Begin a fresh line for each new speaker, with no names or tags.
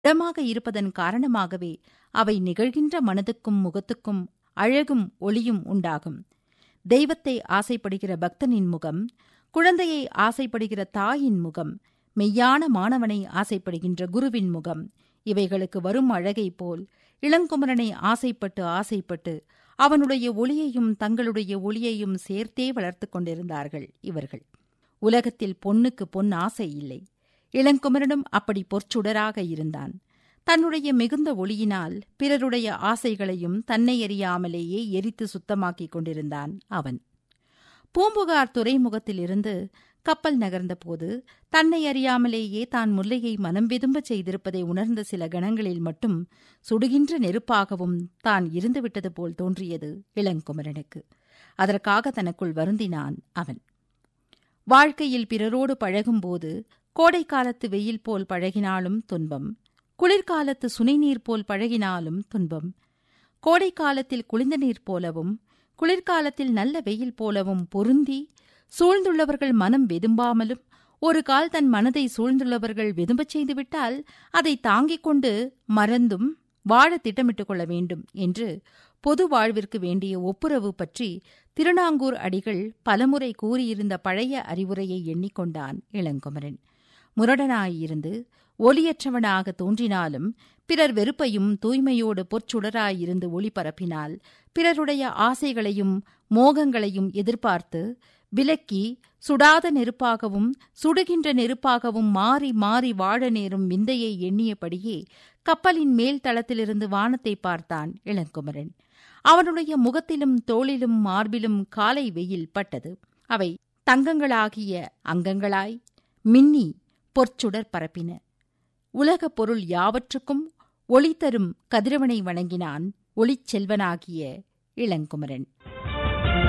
திடமாக இருப்பதன் காரணமாகவே அவை நிகழ்கின்ற மனதுக்கும் முகத்துக்கும் அழகும் ஒளியும் உண்டாகும் தெய்வத்தை ஆசைப்படுகிற பக்தனின் முகம் குழந்தையை ஆசைப்படுகிற தாயின் முகம் மெய்யான மாணவனை ஆசைப்படுகின்ற குருவின் முகம் இவைகளுக்கு வரும் அழகைப் போல் இளங்குமரனை ஆசைப்பட்டு ஆசைப்பட்டு அவனுடைய ஒளியையும் தங்களுடைய ஒளியையும் சேர்த்தே வளர்த்துக் கொண்டிருந்தார்கள் இவர்கள் உலகத்தில் பொன்னுக்கு பொன் ஆசை இல்லை இளங்குமரனும் அப்படி பொற்சுடராக இருந்தான் தன்னுடைய மிகுந்த ஒளியினால் பிறருடைய ஆசைகளையும் தன்னை அறியாமலேயே எரித்து சுத்தமாக்கிக் கொண்டிருந்தான் அவன் பூம்புகார் துறைமுகத்திலிருந்து கப்பல் நகர்ந்தபோது தன்னை அறியாமலேயே தான் முல்லையை மனம் விதும்பச் செய்திருப்பதை உணர்ந்த சில கணங்களில் மட்டும் சுடுகின்ற நெருப்பாகவும் தான் இருந்துவிட்டது போல் தோன்றியது இளங்குமரனுக்கு அதற்காக தனக்குள் வருந்தினான் அவன் வாழ்க்கையில் பிறரோடு பழகும்போது கோடைக்காலத்து வெயில் போல் பழகினாலும் துன்பம் குளிர்காலத்து சுனைநீர் போல் பழகினாலும் துன்பம் கோடைக்காலத்தில் குளிர்ந்த நீர் போலவும் குளிர்காலத்தில் நல்ல வெயில் போலவும் பொருந்தி சூழ்ந்துள்ளவர்கள் மனம் வெதும்பாமலும் ஒரு கால் தன் மனதை சூழ்ந்துள்ளவர்கள் வெதும்பச் செய்துவிட்டால் அதை தாங்கிக் கொண்டு மறந்தும் வாழ திட்டமிட்டுக் கொள்ள வேண்டும் என்று பொது வாழ்விற்கு வேண்டிய ஒப்புரவு பற்றி திருநாங்கூர் அடிகள் பலமுறை கூறியிருந்த பழைய அறிவுரையை எண்ணிக்கொண்டான் இளங்குமரன் முரடனாயிருந்து ஒலியற்றவனாக தோன்றினாலும் பிறர் வெறுப்பையும் தூய்மையோடு பொற்சுடராயிருந்து ஒளி பரப்பினால் பிறருடைய ஆசைகளையும் மோகங்களையும் எதிர்பார்த்து விலக்கி சுடாத நெருப்பாகவும் சுடுகின்ற நெருப்பாகவும் மாறி மாறி வாழ நேரும் விந்தையை எண்ணியபடியே கப்பலின் மேல் தளத்திலிருந்து வானத்தை பார்த்தான் இளங்குமரன் அவனுடைய முகத்திலும் தோளிலும் மார்பிலும் காலை வெயில் பட்டது அவை தங்கங்களாகிய அங்கங்களாய் மின்னி பொற்சுடர் பரப்பின உலகப் பொருள் யாவற்றுக்கும் ஒளி தரும் கதிரவனை வணங்கினான் ஒளிச்செல்வனாகிய இளங்குமரன்